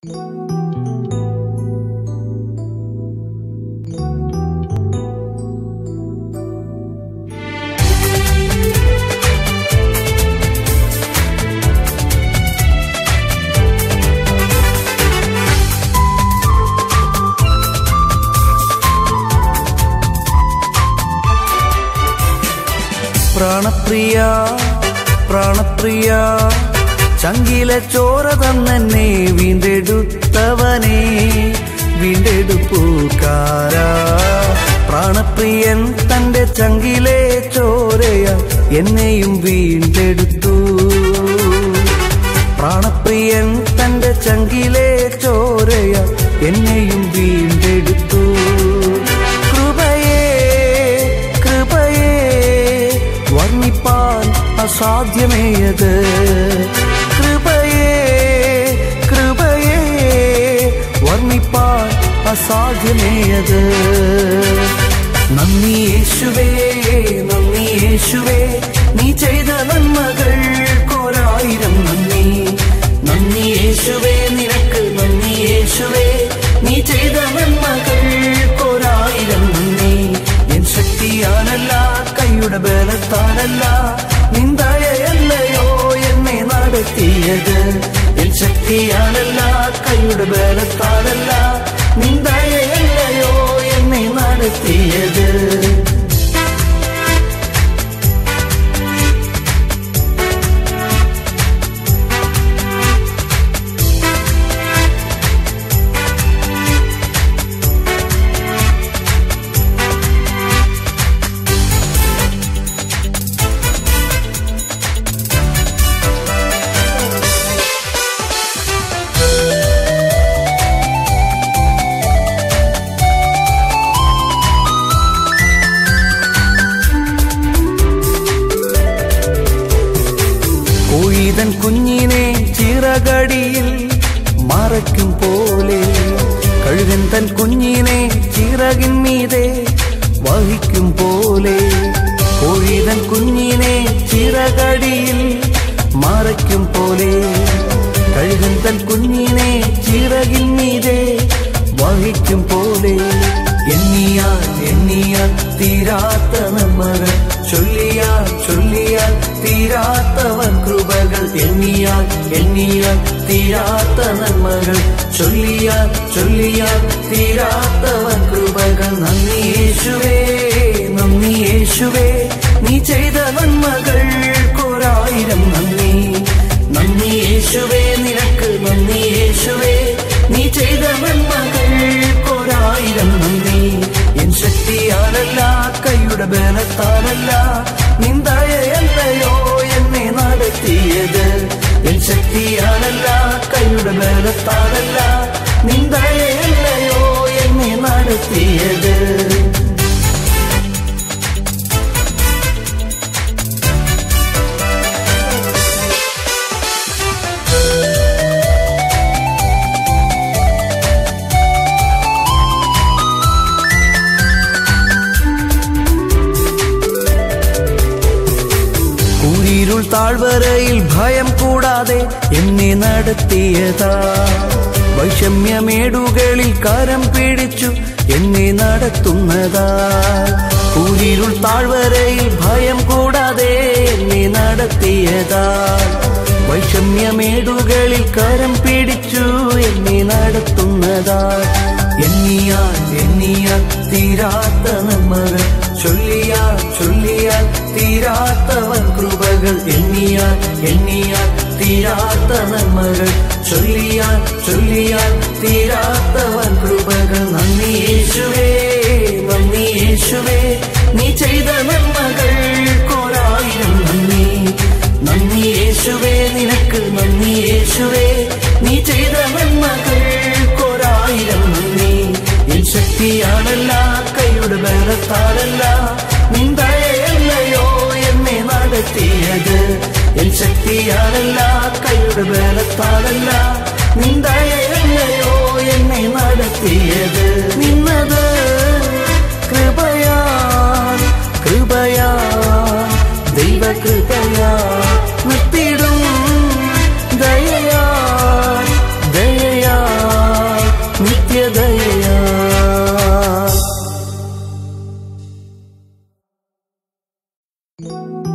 പ്രാണപ്രിയ പ്രാണപ്രിയ ചങ്കിലെ ചോര തന്നെ വീണ്ടെടുത്തവനെ വീണ്ടെടുപ്പൂക്കാരാ പ്രാണപ്രിയൻ തന്റെ ചങ്കിലെ ചോരയ എന്നെയും വീണ്ടെടുത്തു പ്രാണപ്രിയൻ തന്റെ ചങ്കിലെ ചോരയ എന്നെയും വീണ്ടെടുത്തു കൃപയേ കൃപയേ വർണ്ണിപ്പാൻ അസാധ്യമേയത് കൃപയേ കൃപയേ വർണ്ണിപ്പാൻ അസാധ്യമേയത് നന്ദി യേശുവേ നന്ദി യേശുവേ നീ ചെയ്ത നന്മകൾക്കൊരായിരം നന്ദി നന്ദി യേശുവേ നിനക്ക് നന്ദി യേശുവേ നീ ചെയ്ത നന്മകൾക്കൊരായിരം നന്ദി എൻ ശക്തിയാനല്ല കൈയുടെ ബലത്താനല്ല നിന്ദയല്ലയോ എന്നെ നടത്തിയത് എൻ ശക്തിയാനല്ല കൈയുടെ ബലത്താനല്ല നിന്ദയല്ലയോ എന്നെ നടത്തിയത് കോഴിതൻ കുഞ്ഞിനെ ചിറകടിയിൽ മറയ്ക്കും പോലെ കഴുകൻ തൻ കുഞ്ഞിനെ ചിറകിൻ മീതെ വഹിക്കും പോലെ കോഴിതൻ കുഞ്ഞിനെ ചിറകടിയിൽ മറയ്ക്കും പോലെ കഴുകൻ തൻ കുഞ്ഞിനെ ചിറകിൻ മീതെ വഹിക്കും പോലെ എണ്ണിയാൽ എണ്ണിയാൽ തീരാത്ത നന്മകൾ ചൊല്ലിയാൽ ചൊല്ലിയാൽ തീരാത്തവൻ കൃപകൾ എണ്ണിയാൽ എണ്ണിയാൽ തീരാത്ത നന്മകൾ ചൊല്ലിയാൽ ചൊല്ലിയാൽ തീരാത്തവൻ കൃപകൾ നന്ദി യേശുവേ നന്ദി യേശുവേ നീ ചെയ്ത നന്മകൾക്കൊരായിരം നന്ദി നന്ദി യേശുവേ നിനക്ക് നന്ദി യേശുവേ നീ ചെയ്ത നന്മകൾക്കൊരായിരം നന്ദി എൻ ശക്തിയാലല്ല കൈയുടെ ബലത്താലല്ല നിന്ദയല്ലയോ എന്നെ നടത്തിയത് എൻ ശക്തിയാലല്ല കൈയുടെ ബലത്താലല്ല നിന്ദയല്ലയോ എന്നെ നടത്തിയത് കൂരിരുൾ താഴ്വരയിൽ ഭയം കൂടാതെ എന്നെ നടത്തിയതാ വൈഷമ്യമേടുകളിൽ കരം പിടിച്ചു എന്നെ നടത്തുന്നതാ കൂരിരുൾ താഴ്വരയിൽ ഭയം കൂടാതെ എന്നെ നടത്തിയതാ വൈഷമ്യമേടുകളിൽ കരം പിടിച്ചു എന്നെ നടത്തുന്നതാ എണ്ണിയാൽ എണ്ണിയാൽ തീരാത്ത നന്മകൾ ചൊല്ലിയാൽ ചൊല്ലിയാൽ തീരാത്തവൻ കൃപകൾ എണ്ണിയാൽ എണ്ണിയാൽ തീരാത്ത നന്മകൾ ചൊല്ലിയാൽ ചൊല്ലിയാൽ തീരാത്തവൻ കൃപകൾ നന്ദി യേശുവേ നന്ദി യേശുവേ നീ ചെയ്ത നന്മകൾക്കൊരായിരം നന്ദി നന്ദി യേശുവേ നിനക്ക് നന്ദി യേശുവേ നീ ചെയ്ത നന്മകൾക്കൊരായിരം നന്ദി എൻ ശക്തിയാണല്ല കൈയുടെ ബലത്താലല്ല നിന്ദയല്ലയോ എന്നെ നടത്തിയത് എൻ ശക്തിയാണല്ല കൈയുടെ ബലത്താലല്ല നിന്ദയല്ലയോ എന്നെ നടത്തിയത് നിന്നത് കൃപയാ കൃപയാ ദൈവകൃപയാ നിർത്തിടും ദയയാ ദയയാ ദയയാ